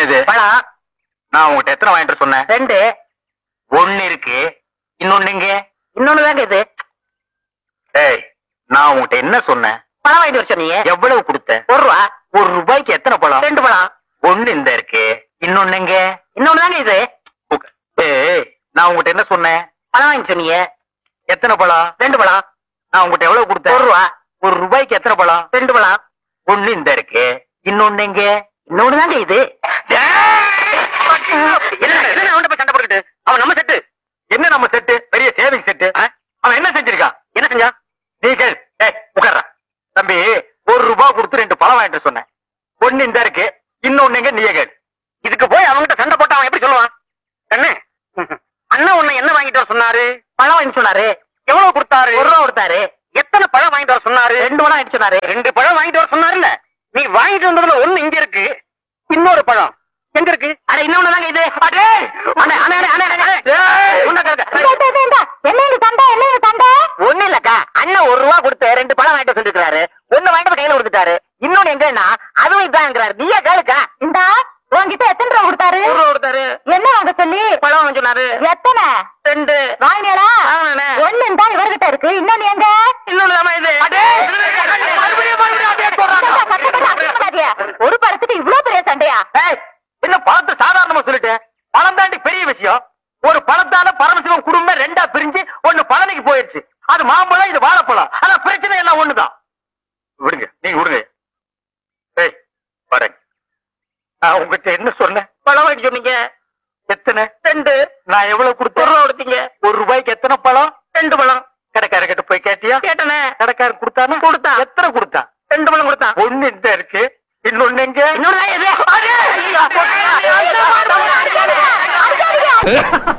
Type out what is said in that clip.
இது பழம் நான் உங்ககிட்ட எத்தனை வாங்கிட்டு வர சொன்னேன் ரெண்டு ஒண்ணு இருக்கு இன்னொன்னு எங்க இன்னொன்னு தாங்க இது ஏய் நான் உங்ககிட்ட என்ன சொன்னேன் பழம் வாங்கிட்டு வர சொன்னீங்க எவ்வளவு கொடுத்த ஒரு ரூபா ஒரு ரூபாய்க்கு எத்தனை பழம் ரெண்டு பழம் ஒண்ணு இந்த இருக்கு இன்னொன்னு எங்க இன்னொன்னு தாங்க இது உக்க- ஏய் நான் உங்ககிட்ட என்ன சொன்னேன் பழம் வாங்கி சொன்னீங்க எத்தனை பழம் ரெண்டு பழம் நான் உங்ககிட்ட எவ்வளவு கொடுத்தேன் ஒரு ரூபா ஒரு ரூபாய்க்கு எத்தனை பழம் ரெண்டு பழம் ஒண்ணு இந்த இருக்கு இன்னொன்னு எங்க இன்னொன்னு தாங்க இது என்ன என்ன அவன்கிட்ட போய் சண்டை போட்டுக்கிட்டு அவன் நம்ம செட்டு என்ன நம்ம செட்டு பெரிய சேவிங் செட்டு அவன் என்ன செஞ்சிருக்கான் என்ன செஞ்சான் நீ கேள் ஏய் உட்கார்றா தம்பி ஒரு ரூபாய் கொடுத்து ரெண்டு பழம் வாங்கிட்டு வர சொன்னேன் ஒண்ணு இந்த இருக்கு இன்னொன்னு எங்க நீயே கேள் இதுக்கு போய் அவன்கிட்ட சண்டை போட்டு அவன் எப்படி சொல்லுவான் கண்ணு அண்ணன் உன்னை என்ன வாங்கிட்டு வர சொன்னாரு பழம் வாங்கி சொன்னாரு எவ்வளவு கொடுத்தாரு ஒரு ரூபா கொடுத்தாரு எத்தனை பழம் வாங்கிட்டு வர சொன்னாரு ரெண்டு பழம் வாங்கி சொன்னாரு ரெண்டு பழம் வாங்கிட்டு வர சொன்னாருல்ல நீ வாங்கிட்டு வந்ததுல ஒண்ணு இங்க இருக்கு இன்னொரு பழம் எங்க இருக்கு அட இன்னொன்னு தாங்க இது அடே! அண்ணே, அண்ணே, அண்ணே, அண்ணே, அண்ணே. ஏய், உன்னை கேட்க- என்னங்க சண்டை என்னங்க சண்டை ஒண்ணு இல்லக்கா அண்ணன் ஒரு ரூபா கொடுத்து ரெண்டு பழம் வாங்கிட்டு சொல்லிருக்காரு ஒண்ணு வாங்கிட்டு வந்து கையில கொடுத்துட்டாரு இன்னொன்னு எங்கன்னா அதுவும் இதாங்கிறாரு நீயே கேளுக்கா இந்தா உன்கிட்ட எத்தனை ரூபா கொடுத்தாரு ஒரு ரூபா கொடுத்தாரு என்ன வாங்க சொல்லி பழம் வாங்க சொன்னாரு எத்தனை ரெண்டு வாங்கினீங்களா வாங்கினேனே. ஒண்ணு இந்தா இவர்கிட்ட இருக்கு இன்னொன்னு எங்க இன்னொன்னு தாமா இது அடே! மறுபடியும், மறுபடியும் அப்படியே சொல்றாங்க. சத்தம் போட்டு அப்படியே பண்ணாதீங்க. ஒரு படத்துக்கு இவ்வளவு பெரிய சண்டையா ஏய், என்ன பழத்தை சாதாரணமா சொல்லிட்டேன் பழம் தாண்டி பெரிய விஷயம் ஒரு பழத்தால பரமசிவம் குடும்பம் ரெண்டா பிரிஞ்சு ஒண்ணு பழனிக்கு போயிடுச்சு அது மாம்பழம் இது வாழைப்பழம் ஆனா பிரச்சனை எல்லாம் ஒண்ணுதான் விடுங்க நீங்க விடுங்க ஏய் பாருங்க நான் உங்ககிட்ட என்ன சொன்னேன் பழம் வாங்கி சொன்னீங்க எத்தனை ரெண்டு நான் எவ்வளவு கொடுத்தேன் ஒரு ரூபா கொடுத்தீங்க ஒரு ரூபாய்க்கு எத்தனை பழம் ரெண்டு பழம் கடைக்காரர்கிட்ட போய் கேட்டியா கேட்டனே கடைக்காரர் கொடுத்தானா கொடுத்தான். எத்தனை கொடுத்தான் ரெண்டு பழம் கொடுத்தான் ஒண்ணு இந்த இருக்கு இன்னொன்னு எங்க இன்னொன்னு தான் இது அடே! ஐயோ, போட்டு.